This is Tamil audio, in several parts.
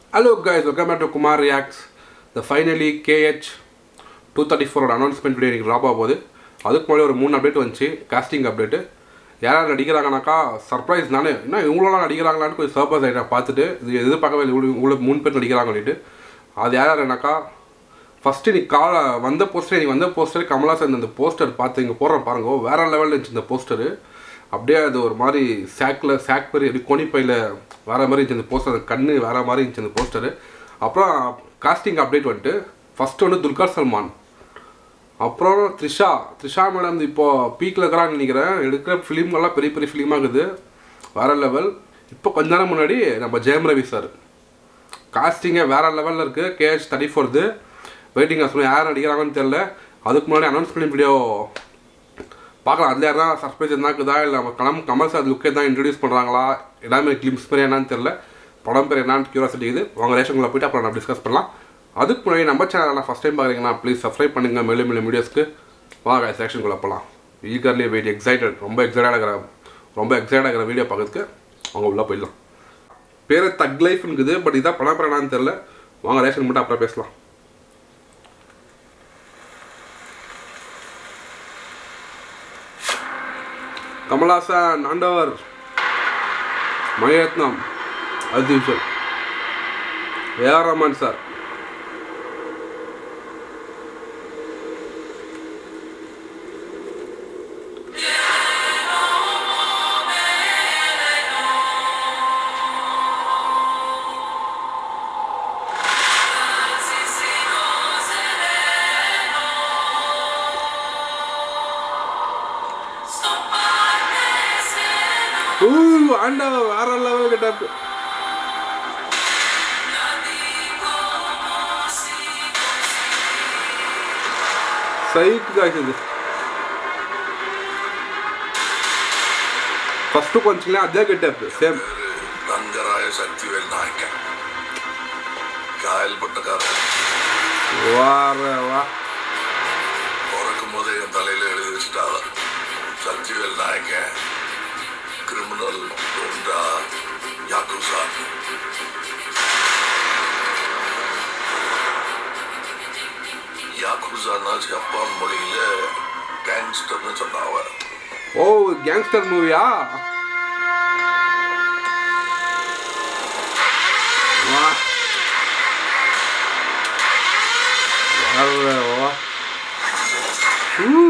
Hello guys welcome back to Kumar reacts the finally KH two thirty ஃபோரோட அனௌன்ஸ்மெண்ட் வீடியோ எனக்கு ட்ராப் ஆக போகுது அதுக்கு முன்னாடி ஒரு மூணு அப்டேட் வந்துச்சு காஸ்டிங் அப்டேட்டு யார் யார் நடிக்கிறாங்கனாக்கா சர்ப்ரைஸ் நானே என்ன இவங்களெலாம் நடிக்கிறாங்களான்னு கொஞ்சம் சர்ப்ரைஸ் ஆகிட்டேன் பார்த்துட்டு இது எதிர்பார்க்கவே இல்லை இவ்வளோ இவ்வளோ மூணு பேர் நடிக்கிறாங்க சொல்லிட்டு அது யார் யாருனாக்கா ஃபஸ்ட்டு நீ கால வந்த போஸ்டர் நீ வந்த போஸ்டர் கமலாசன் அந்த போஸ்டர் பார்த்து இங்கே போடுறேன் பாருங்க வேற லெவலில் இருந்துச்சு இந்த போஸ்டரு அப்படியே அது ஒரு மாதிரி சாக்கில் சாக் பெரிய அப்படி கோணிப்பையில் வேற மாதிரி இருந்துச்சு அந்த போஸ்டர் அந்த கண்ணு வேற மாதிரி இருந்துச்சு அந்த போஸ்டரு அப்புறம் காஸ்டிங் அப்டேட் வந்துட்டு ஃபஸ்ட்டு வந்து துல்கர் சல்மான் அப்புறம் த்ரிஷா த்ரிஷா மேடம் இப்போ பீக்கில் இருக்கிறாங்கன்னு நினைக்கிறேன் எடுக்கிற ஃபிலிம்கெல்லாம் பெரிய பெரிய ஃபிலிமாக இருக்குது வேற லெவல் இப்போ கொஞ்ச நேரம் முன்னாடி நம்ம ஜெயம் ரவி சார் காஸ்டிங்கே வேற லெவலில் இருக்குது கேஎஸ் தேர்ட்டி ஃபோர்து வெயிட்டிங் சொல்லுங்கள் யார் நடிக்கிறாங்கன்னு தெரில அதுக்கு முன்னாடி அனௌன்ஸ் பண்ணி வீடியோ பார்க்கலாம் அதில் யாரா சர்ப்ரைஸ் இருந்தாக்குதா இல்லை நம்ம கம் கமல் சார் லுக்கே தான் இன்ட்ரடியூஸ் பண்ணுறாங்களா எல்லாமே கிளிம்ஸ் பேர் என்னன்னு தெரில படம் பேர் என்னன்னு கியூரியாசிட்டி இருக்குது உங்கள் ரேஷனுக்குள்ள போயிட்டு அப்புறம் நம்ம டிஸ்கஸ் பண்ணலாம் அதுக்கு முன்னாடி நம்ம சேனலில் ஃபஸ்ட் டைம் பார்க்குறீங்கன்னா ப்ளீஸ் சப்ஸ்கிரைப் பண்ணுங்கள் மேலும் மேலும் வீடியோஸ்க்கு வாங்க செக்ஷனுக்குள்ள போகலாம் ஈகர்லி வெயிட் எக்ஸைட்டட் ரொம்ப எக்ஸைட்டாக இருக்கிற ரொம்ப எக்ஸைட்டாக இருக்கிற வீடியோ பார்க்கறதுக்கு அவங்க உள்ளே போயிடலாம் பேர் தக் லைஃப் இருக்குது பட் இதான் படம் பேர் என்னன்னு தெரில வாங்க ரேஷன் மட்டும் அப்புறம் பேசலாம் கமலாசன் ஆண்டவர் மணிரத்னம் அது யூஷுவல் ஏஆர் ரஹ்மான் சார் ஊ ஆண்டவர் வேற லெவல் கிட்ட சைக்கு காய்ச்சது ஃபஸ்ட்டு கொஞ்சம் அதே கெட்டப் சேம் ரங்கராய சக்திவேல் நாயக்கன் காயல்பட்டக்காரன் வார வா பிறக்கும் போதே என் தலையில எழுதி வச்சுட்டாங்க சக்திவேல் நாயக்கன் கிரிமினல் குண்டா யாக்குசா யாக்குசானா ஜப்பான் மொழியில கேங்ஸ்டர்னு சொன்னாங்க ஓ கேங்ஸ்டர் மூவியா வா வார வா ஊ.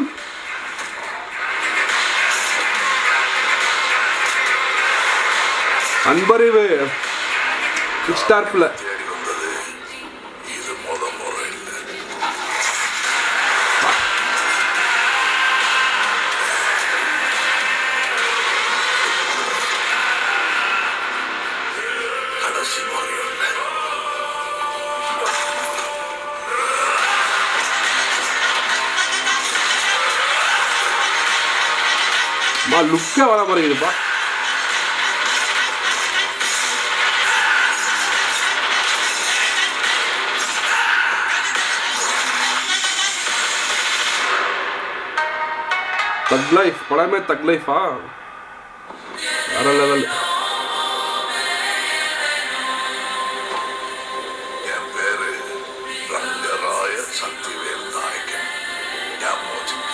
அன்பறிவு ஸ்டார்ப்ல தேடி வந்தது இது முத முறை இல்லை கடைசி முறை இல்லை மா லுக்கே வர மாட்டேங்குதுப்பா தக் லைஃப் படமே தக் லைஃபா வேற லெவல் என் பேரு ரங்கராய சக்திவேல் நாயக்கன் ஞாபகம் வச்சுக்க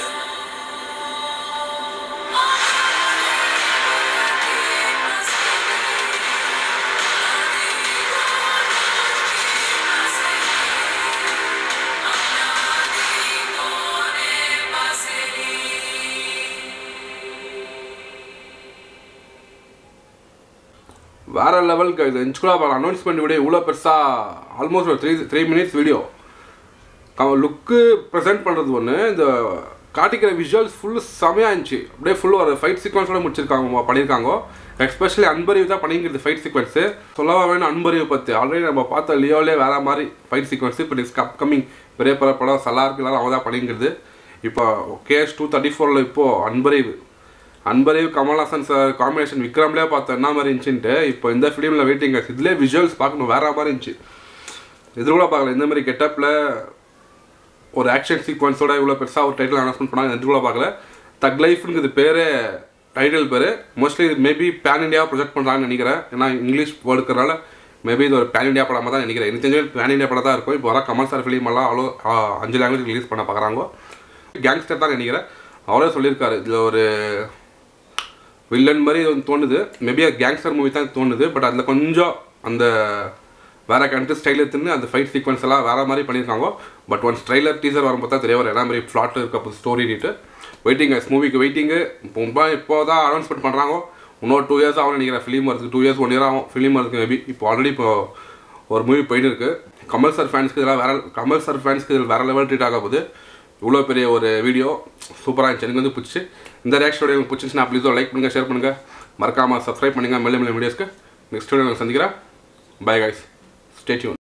வேற லெவலுக்கு இது இன்ச்சுக்குள்ளா பார்க்கலாம் அனௌன்ஸ்மெண்ட் வீடியோ இவ்வளோ பெருசாக ஆல்மோஸ்ட் ஒரு three three minutes video look present பண்ணுறது ஒன்று இந்த காட்டிக்கிற விஷுவல்ஸ் ஃபுல்லு செமையாக இருந்துச்சு அப்படியே ஃபுல்லு ஒரு ஃபைட் சீக்வன்ஸோட முடிச்சிருக்காங்க பண்ணியிருக்காங்க எஸ்பெஷலி அன்பறிவு தான் பண்ணிக்கிறது ஃபைட் சீக்வன்ஸு சொல்லவா வேணும் அன்பறிவு பற்றி ஆல்ரெடி நம்ம பார்த்த லியோலே வேற மாதிரி ஃபைட் சீக்வன்ஸ் இப்போ நெக்ஸ்ட் அப்கமிங் பெரிய பெரிய படம் சலாருக்கு எல்லாரும் அவங்க தான் பண்ணிக்கிறது இப்போ கேஎஸ் டூ தேர்ட்டி ஃபோரில் இப்போது அன்பறிவு அன்பறிவு கமல்ஹாசன் சார் காம்பினேஷன் விக்ரம்லேயே பார்த்தோம் என்ன மாதிரி இருந்துச்சுன்ட்டு இப்போ இந்த ஃபிலிமில் வெயிட்டிங் இதுலேயே விஷுவல்ஸ் பார்க்கணும் வேற மாதிரி இருந்துச்சு இது கூட பார்க்கல இந்த மாதிரி கெட்டப்பில் ஒரு ஆக்ஷன் சீக்வன்ஸோட இவ்வளோ பெருசாக ஒரு டைட்டில் அனௌன்ஸ்மெண்ட் பண்ணாங்க இது கூட பார்க்கல தக் லைஃப்னுங்கிறது பேரே டைட்டில் பேர் mostly maybe pan India project பண்ணுறாங்கன்னு நினைக்கிறேன் ஏன்னா இங்கிலீஷ் வேர்டு இருக்கிறனால மேபி இது ஒரு பேன் இண்டியா படமாக தான் நினைக்கிறேன் எனக்கு தெரிஞ்ச பேன் இண்டியா படம் தான் இருக்கும் இப்போ வர கமல் சார் ஃபிலிம் எல்லாம் அவ்வளோ ஆ, அஞ்சு லாங்குவேஜ் ரிலீஸ் பண்ண பார்க்குறாங்க கேங்ஸ்டர் தான் நினைக்கிறேன் அவரே சொல்லியிருக்காரு இதில் ஒரு வில்லன் மாதிரி வந்து தோணுது மேபி அது கேங்ஸ்டர் மூவி தான் தோணுது பட் அதில் கொஞ்சம் அந்த வேற கண்ட்ரி ஸ்டைல் எடுத்துன்னு அந்த ஃபைட் சீக்வன்ஸ் எல்லாம் வேற மாதிரி பண்ணியிருக்காங்க பட் ஒன்ஸ் ட்ரைலர் டீசர் வரும்போது தான் தெரிய வரும் என்ன மாதிரி ஃப்ளாட் இருக்க ஸ்டோரி ரீட்டு வெயிட்டிங் மூவிக்கு வெயிட்டிங்கு இப்போ இப்போ தான் அனௌன்ஸ்மெண்ட் பண்ணுறாங்க இன்னொரு டூ இயர்ஸ் ஆகும் நினைக்கிறேன் ஃபிலிம் வரதுக்கு டூ இயர்ஸ் ஒன் இயர் ஆகும் ஃபிலிம் வரதுக்கு மேபி இப்போ ஆல்ரெடி இப்போ ஒரு மூவி போயிட்டு இருக்கு கமல் சார் ஃபேன்ஸ்க்கு இதெல்லாம் வேற கமல் சார் ஃபேன்ஸ்க்கு இதில் வேற லெவல் ட்ரீட் ஆக போகுது இவ்வளோ பெரிய ஒரு வீடியோ சூப்பராக இருந்துச்சு எனக்கு வந்து பிடிச்சி இந்த ரியாக்ஷன் உங்களுக்கு பிடிச்சிச்சுன்னா ப்ளீஸோ லைக் பண்ணுங்கள் ஷேர் பண்ணுங்கள் மறக்காமல் சப்ஸ்கிரைப் பண்ணுங்கள் மெல்ல மெல்ல வீடியோஸ்க்கு நெக்ஸ்ட் வீடியோ சந்திக்கிறேன் பை கைஸ் ஸ்டே டியூன்